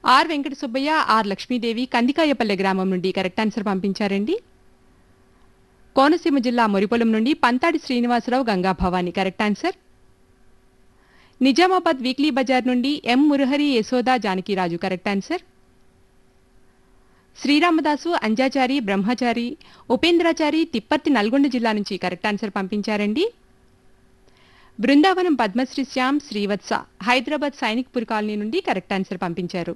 are Venkata Subbaiah R Lakshmidevi Kandikayapalle గ్రామం నుండి correct answer పంపించారండి కోనసీమ జిల్లా మొరిపొలం నుండి Panthadi Srinivasarao Ganga Bhavani correct answer Nizamabad weekly bazaar నుండి M Murahari Yashoda Janakiraju correct answer Sriramadasu Anjachari Brahmachari Upendrachari Thipparthi Nalgonda జిల్లా నుంచి కరెక్ట్ ఆన్సర్ పంపించారండి బృందావనం పద్మశ్రీ శ్యామ్ శ్రీవత్స హైదరాబాద్ సైనిక్పూర్ కాలనీ నుండి కరెక్ట్ ఆన్సర్ పంపించారు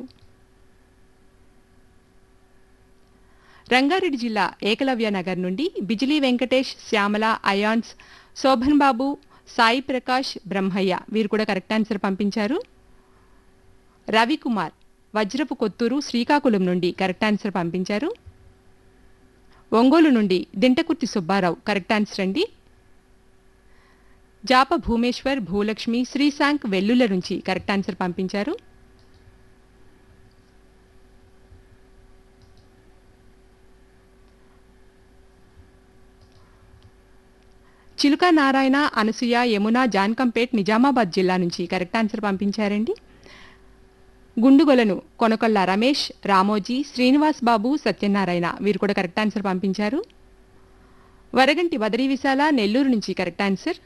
రంగారెడ్డి జిల్లా ఏకలవ్య నగర్ నుండి బిజిలీ వెంకటేష్ శ్యామల అయాన్స్ శోభన్ బాబు సాయి ప్రకాష్ బ్రహ్మయ్య వీరు కూడా కరెక్ట్ ఆన్సర్ పంపించారు రవికుమార్ వజ్రపు కొత్తూరు శ్రీకాకుళం నుండి కరెక్ట్ ఆన్సర్ పంపించారు ఒంగోలు నుండి దింటకుర్తి సుబ్బారావు కరెక్ట్ ఆన్సర్ అండి జాప భూమేశ్వర్ భూలక్ష్మి శ్రీశాంక్ వెల్లుల నుంచి కరెక్ట్ ఆన్సర్ పంపించారు చిలుక నారాయణ అనసూయ యమున జాన్కంపేట్ నిజామాబాద్ జిల్లా నుంచి కరెక్ట్ ఆన్సర్ పంపించారండి గుండుగొలను కొనకొల్ల రమేష్ రామోజీ శ్రీనివాస్ బాబు సత్యనారాయణ వీరు కూడా కరెక్ట్ ఆన్సర్ పంపించారు వరగంటి బదరీ విశాల నెల్లూరు నుంచి కరెక్ట్ ఆన్సర్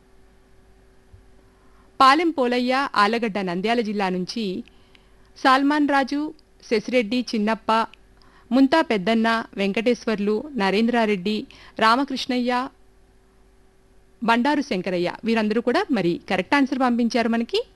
పాలెం పోలయ్య ఆలగడ్డ నంద్యాల జిల్లా నుంచి సాల్మాన్ రాజు శశిరెడ్డి చిన్నప్ప ముంతా పెద్దన్న వెంకటేశ్వర్లు నరేంద్రారెడ్డి రామకృష్ణయ్య బండారు శంకరయ్య వీరందరూ కూడా మరి కరెక్ట్ ఆన్సర్ పంపించారు మనకి